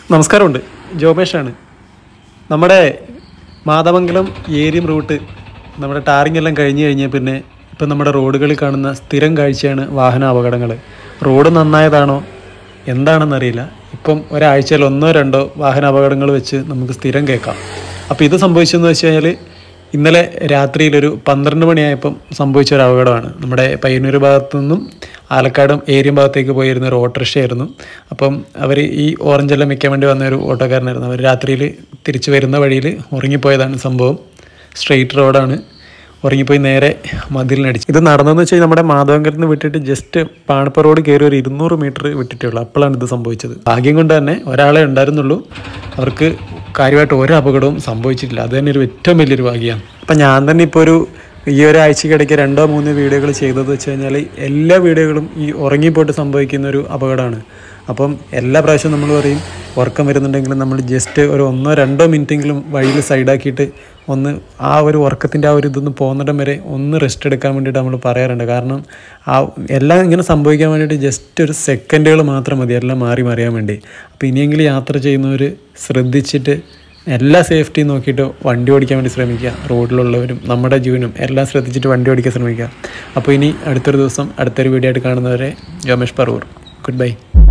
നമസ്കാരമുണ്ട് ജോമേഷാണ് നമ്മുടെ മാതമംഗലം ഏരിയം റൂട്ട് നമ്മുടെ ടാറിംഗ് എല്ലാം കഴിഞ്ഞ് കഴിഞ്ഞാൽ പിന്നെ ഇപ്പം നമ്മുടെ റോഡുകളിൽ കാണുന്ന സ്ഥിരം കാഴ്ചയാണ് വാഹന അപകടങ്ങൾ റോഡ് നന്നായതാണോ എന്താണെന്നറിയില്ല ഇപ്പം ഒരാഴ്ചയിൽ ഒന്നോ രണ്ടോ വാഹന അപകടങ്ങൾ വെച്ച് നമുക്ക് സ്ഥിരം കേൾക്കാം അപ്പോൾ ഇത് സംഭവിച്ചതെന്ന് വെച്ച് കഴിഞ്ഞാൽ ഇന്നലെ രാത്രിയിലൊരു പന്ത്രണ്ട് മണിയായപ്പം സംഭവിച്ച ഒരു അപകടമാണ് നമ്മുടെ പയ്യന്നൂർ ഭാഗത്തു നിന്നും ആലക്കാടും ഏരിയം ഭാഗത്തേക്ക് പോയിരുന്ന ഒരു ഓട്ടോറിക്ഷയായിരുന്നു അപ്പം അവർ ഈ ഓറഞ്ചെല്ലാം വെക്കാൻ വേണ്ടി വന്ന ഒരു ഓട്ടോക്കാരനായിരുന്നു അവർ രാത്രിയിൽ തിരിച്ചു വരുന്ന വഴിയിൽ ഉറങ്ങിപ്പോയതാണ് സംഭവം സ്ട്രെയിറ്റ് റോഡാണ് ഉറങ്ങിപ്പോയി നേരെ മതിലിനടിച്ചു ഇത് നടന്നതെന്ന് വെച്ചാൽ നമ്മുടെ മാധവങ്കരത്ത് നിന്ന് വിട്ടിട്ട് ജസ്റ്റ് പാണപ്പ റോഡ് കയറി ഒരു ഇരുന്നൂറ് മീറ്റർ വിട്ടിട്ടേ ഉള്ളൂ അപ്പോഴാണ് ഇത് സംഭവിച്ചത് ഭാഗ്യം കൊണ്ട് തന്നെ ഒരാളെ ഉണ്ടായിരുന്നുള്ളൂ അവർക്ക് കാര്യമായിട്ട് ഒരു അപകടവും സംഭവിച്ചിട്ടില്ല അത് തന്നെ ഒരു ഏറ്റവും വലിയൊരു ഭാഗ്യമാണ് അപ്പം ഞാൻ തന്നെ ഇപ്പോൾ ഒരു ഈ ഒരാഴ്ചക്കിടയ്ക്ക് രണ്ടോ മൂന്നോ വീഡിയോകൾ ചെയ്തത് വെച്ച് കഴിഞ്ഞാൽ എല്ലാ വീഡിയോകളും ഈ ഉറങ്ങിപ്പോയിട്ട് സംഭവിക്കുന്ന ഒരു അപകടമാണ് അപ്പം എല്ലാ പ്രാവശ്യവും നമ്മൾ പറയും ഉറക്കം വരുന്നുണ്ടെങ്കിലും നമ്മൾ ജസ്റ്റ് ഒരു ഒന്നോ രണ്ടോ മിനിറ്റെങ്കിലും വഴിയിൽ സൈഡാക്കിയിട്ട് ഒന്ന് ആ ഒരു ഉറക്കത്തിൻ്റെ ആ ഒരു ഇതൊന്ന് പോകുന്നിടം വരെ ഒന്ന് റെസ്റ്റ് എടുക്കാൻ വേണ്ടിയിട്ട് നമ്മൾ പറയാറുണ്ട് കാരണം ആ എല്ലാം ഇങ്ങനെ സംഭവിക്കാൻ വേണ്ടിയിട്ട് ജസ്റ്റ് ഒരു സെക്കൻഡുകൾ മാത്രം മതി എല്ലാം മാറി മറിയാൻ വേണ്ടി അപ്പോൾ ഇനിയെങ്കിലും യാത്ര ചെയ്യുന്നവർ ശ്രദ്ധിച്ചിട്ട് എല്ലാ സേഫ്റ്റിയും നോക്കിയിട്ട് വണ്ടി ഓടിക്കാൻ വേണ്ടി ശ്രമിക്കുക റോഡിലുള്ളവരും നമ്മുടെ ജീവനും എല്ലാം ശ്രദ്ധിച്ചിട്ട് വണ്ടി ഓടിക്കാൻ ശ്രമിക്കുക അപ്പോൾ ഇനി അടുത്തൊരു ദിവസം അടുത്തൊരു വീഡിയോ ആയിട്ട് കാണുന്നവരെ രമേഷ് പറവൂർ ഗുഡ് ബൈ